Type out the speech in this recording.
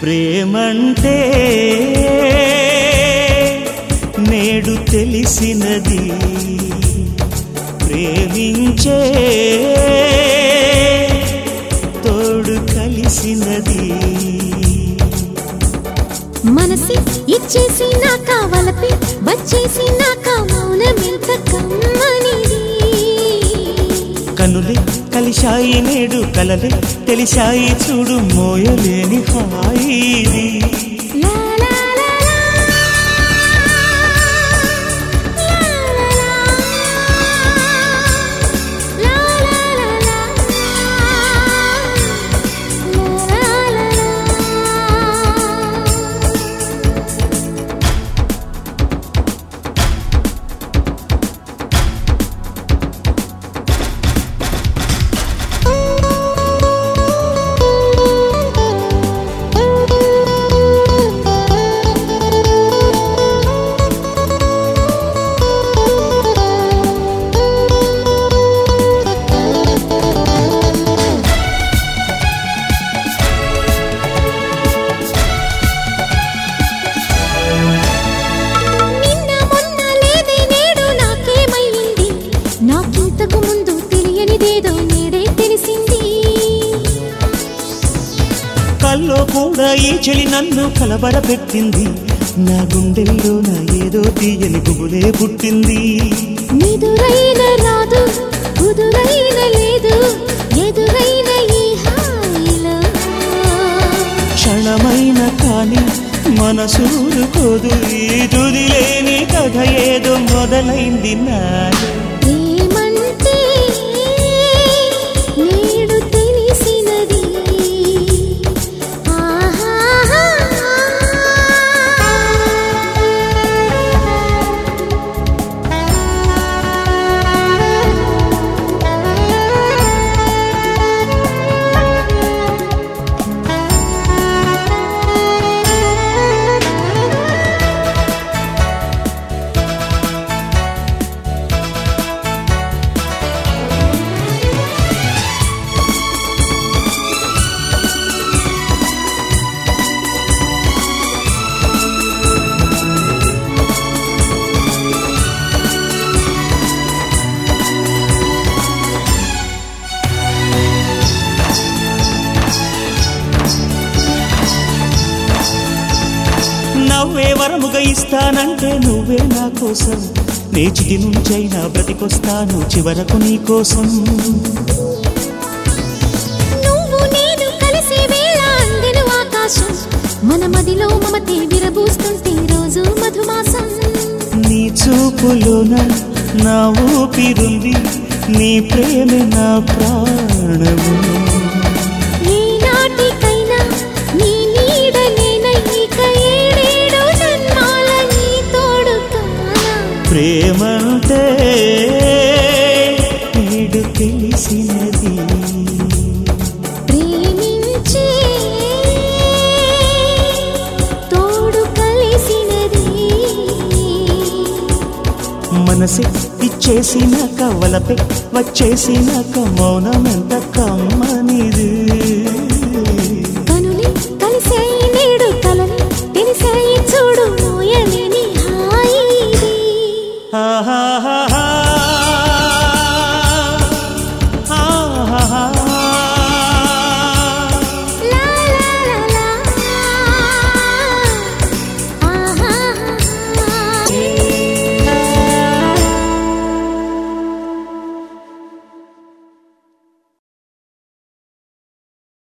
ప్రేమంటే నేడు తెలిసినది ప్రేమించే తోడు కలిసినది మనసి ఇచ్చేసి నా కావలపి వచ్చేసి నా మౌనమెంత కమ్మనిది కనులే కలిశాయి నేడు కలలే తెలిశాయి చూడు మోయలేని హాయిది లా లా లా లా. లా లా లా లా. లా లా లా లా. నిన్న మొన్న లేదే నేడు నాకేమైంది నాకింతకు ముందు తెలియనిదేదో నేడే తెలిసింది కల్లో కూడా ఈ చెలి నన్ను కలబరపెట్టింది నా గుండెల్లో నా ఏదో తీయని గుబులే పుట్టింది నిదురైన రాదు కుదురైన లేదు ఎదురైన ఈ హాయిలో క్షణమైన కాని మనసూరుకోదు ఈ తుదిలేని కథ ఏదో మొదలైంది నాలో ప్రేమంటే నేడు తెలిసినది ఆహాహా. నవ్వే వరముగా ఇస్తానంటే నువ్వే నా కోసం నే చిటి నుంచైనా బ్రతికొస్తాను చివరకు నీ కోసం నువ్వు నేను కలిసే వేళ అందెను ఆకాశం మన మదిలో మమతే విరబూస్తుంటే రోజు మధుమాసం నీ చూపులోన నా ఊపిరుంది నీ ప్రేమే నా ప్రాణము ఈనాటికైనా నీ నీడనేన ఇక ఏడేడు జన్మాల నీ తోడు కానా ప్రేమంటే నేడు తెలిసినది ప్రేమించే తోడు కలిసినది మనసే ఇచ్చేసిన కవలపై వచ్చేసిన మౌనమెంత కమ్మనిది కనులి కలిసాయి నేడు కలలు తెలిసాయి చూడు మోయలేని హాయి ఇది. ఆహాహా